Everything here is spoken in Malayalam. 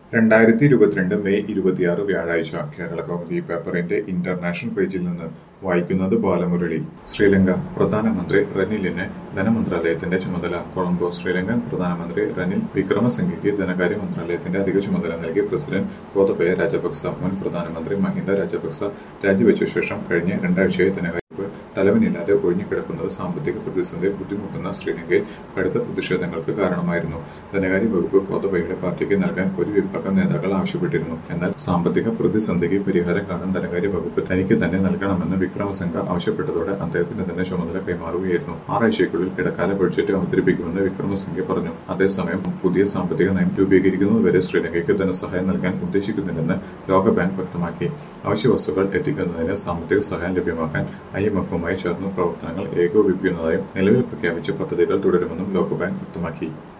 രണ്ടായിരത്തി ഇരുപത്തിരണ്ട് മെയ് ഇരുപത്തിയാറ് വ്യാഴാഴ്ച കേരള കൗമുദി പേപ്പറിന്റെ ഇന്റർനാഷണൽ പേജിൽ നിന്ന് വായിക്കുന്നത് ബാലമുരളി ശ്രീലങ്ക പ്രധാനമന്ത്രി റനിലിന് ധനമന്ത്രാലയത്തിന്റെ ചുമതല കൊളംബോ ശ്രീലങ്കൻ പ്രധാനമന്ത്രി റനിൽ വിക്രമസിംഗയ്ക്ക് ധനകാര്യ മന്ത്രാലയത്തിന്റെ അധിക ചുമതല നൽകി പ്രസിഡന്റ് ഗോതബയ രാജപക്സ മുൻ പ്രധാനമന്ത്രി മഹിന്ദ രാജപക്സ രാജിവെച്ച ശേഷം കഴിഞ്ഞ രണ്ടാഴ്ചയായി ധനകാര്യ വകുപ്പ് തലവനില്ലാതെ ഒഴിഞ്ഞുകിടക്കുന്നത് സാമ്പത്തിക പ്രതിസന്ധി ബുദ്ധിമുട്ടുന്ന ശ്രീലങ്കയിൽ കടുത്ത പ്രതിഷേധങ്ങൾക്ക് കാരണമായിരുന്നു ധനകാര്യ വകുപ്പ് ഗോതബയുടെ പാർട്ടിക്ക് നൽകാൻ ഒരു വിഭാഗം നേതാക്കൾ ആവശ്യപ്പെട്ടിരുന്നു എന്നാൽ സാമ്പത്തിക പ്രതിസന്ധിക്ക് പരിഹാരം കാണാൻ ധനകാര്യ വകുപ്പ് തനിക്ക് തന്നെ നൽകണമെന്ന് വിക്രമസിംഗ ആവശ്യപ്പെട്ടതോടെ അദ്ദേഹത്തിന് തന്നെ ചുമതല കൈമാറുകയായിരുന്നു ആറാഴ്ചയ്ക്കുള്ളിൽ ഇടക്കാല ബഡ്ജറ്റ് അവതരിപ്പിക്കുമെന്ന് വിക്രമസിംഗെ പറഞ്ഞു അതേസമയം പുതിയ സാമ്പത്തിക നയം രൂപീകരിക്കുന്നതുവരെ ശ്രീലങ്കയ്ക്ക് ധനസഹായം നൽകാൻ ഉദ്ദേശിക്കുന്നില്ലെന്ന് ലോകബാങ്ക് വ്യക്തമാക്കി അവശ്യ വസ്തുക്കൾ എത്തിക്കുന്നതിന് സാമ്പത്തിക സഹായം ലഭ്യമാക്കാൻ ഐ എം എഫുമായി ചേർന്ന് പ്രവർത്തനങ്ങൾ ഏകോപിപ്പിക്കുന്നതായും നിലവിൽ പ്രഖ്യാപിച്ച പദ്ധതികൾ തുടരുമെന്നും ലോകബാങ്ക് വ്യക്തമാക്കി